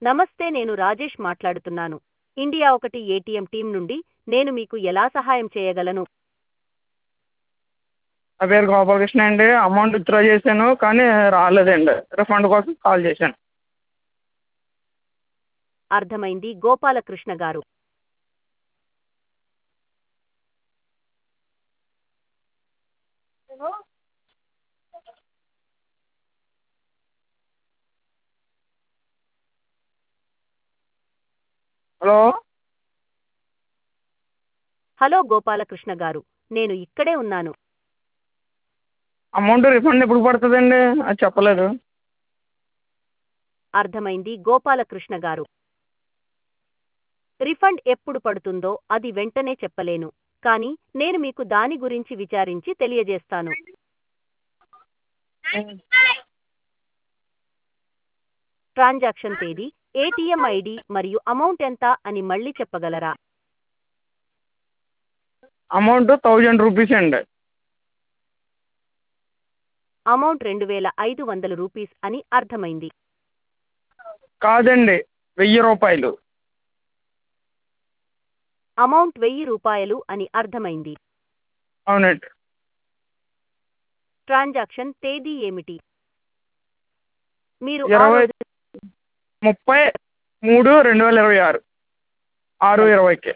నమస్తే నేను రాజేష్ మాట్లాడుతున్నాను ఇండియా ఒకటి ఏటీఎం టీం నుండి నేను మీకు ఎలా సహాయం చేయగలను నా పేరు గోపాలకృష్ణ అండి అమౌంట్ విత్డ్రా చేశాను కానీ రాలేదండి రిఫండ్ కోసం కాల్ చేశాను అర్థమైంది గోపాలకృష్ణ గారు హలో హలో గోపాలకృష్ణ గారు నేను ఇక్కడే ఉన్నాను అమౌంట్ రిఫండ్ ఎప్పుడు పడుతుందండి అది చెప్పలేదు అర్థమైంది గోపాలకృష్ణ గారు రిఫండ్ ఎప్పుడు పడుతుందో అది వెంటనే చెప్పలేను కానీ నేను మీకు దాని గురించి విచారించి తెలియజేస్తాను ట్రాన్సాక్షన్ తేదీ ఏటీఎం ఐడి మరియు అమౌంట్ ఎంత అని మళ్ళీ చెప్పగలరా అమౌంట్ థౌజండ్ రూపీస్ అండి అమౌంట్ రెండు వేల ఐదు వందల రూపీస్ అని అర్థమైంది కాదండి వెయ్యి రూపాయలు అమౌంట్ వెయ్యి రూపాయలు అని అర్థమైంది అవునండి ట్రాన్సాక్షన్ తేదీ ఏమిటి మీరు ఆ ఇరవై రోజు ముప్పై మూడు రెండు వేల ఇరవై ఆరు ఆరు ఇరవైకి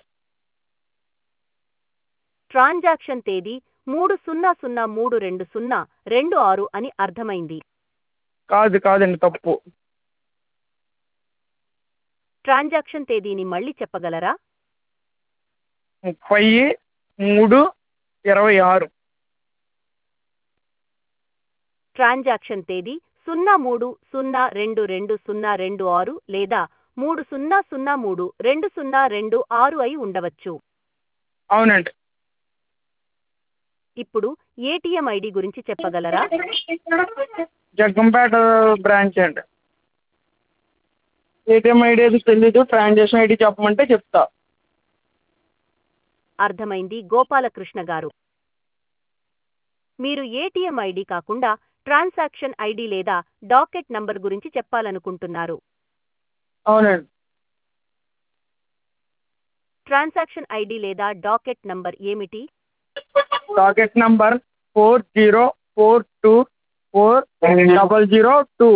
ట్రాన్సాక్షన్ తేదీ మూడు సున్నా సున్నా మూడు రెండు సున్నా రెండు ఆరు అని అర్థమైంది కాదు కాదండి తప్పు ట్రాన్సాక్షన్ తేదీని మళ్ళీ చెప్పగలరా ముప్పై మూడు ఇరవై ఆరు ట్రాన్సాక్షన్ తేదీ సున్నా మూడు సున్నా రెండు రెండు సున్నా రెండు ఆరు లేదా మూడు సున్నా సున్నా మూడు రెండు సున్నా రెండు ఆరు అయి ఉండవచ్చు అవునండి ఇప్పుడు ఏటీఎం ఐడి గురించి చెప్పగలరా జగ్గంపేట బ్రాంచ్ అండి ఏటీఎం ఐడి అది తెలీదు ట్రాన్సాక్షన్ ఐడి చెప్పమంటే చెప్తా అర్థమైంది గోపాలకృష్ణ గారు మీరు ఏటీఎం ఐడి కాకుండా ట్రాన్సాక్షన్ ఐడి లేదా డాకెట్ నంబర్ గురించి చెప్పాలనుకుంటున్నారు అవునండి ట్రాన్సాక్షన్ ఐడి లేదా డాకెట్ నంబర్ ఏమిటి docket number four zero four two four double zero two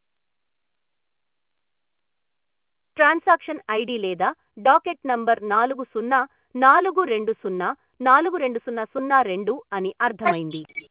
transaction ID లేదా డాకెట్ నంబర్ నాలుగు సున్నా నాలుగు రెండు సున్నా నాలుగు రెండు సున్నా సున్నా రెండు అని అర్థమైంది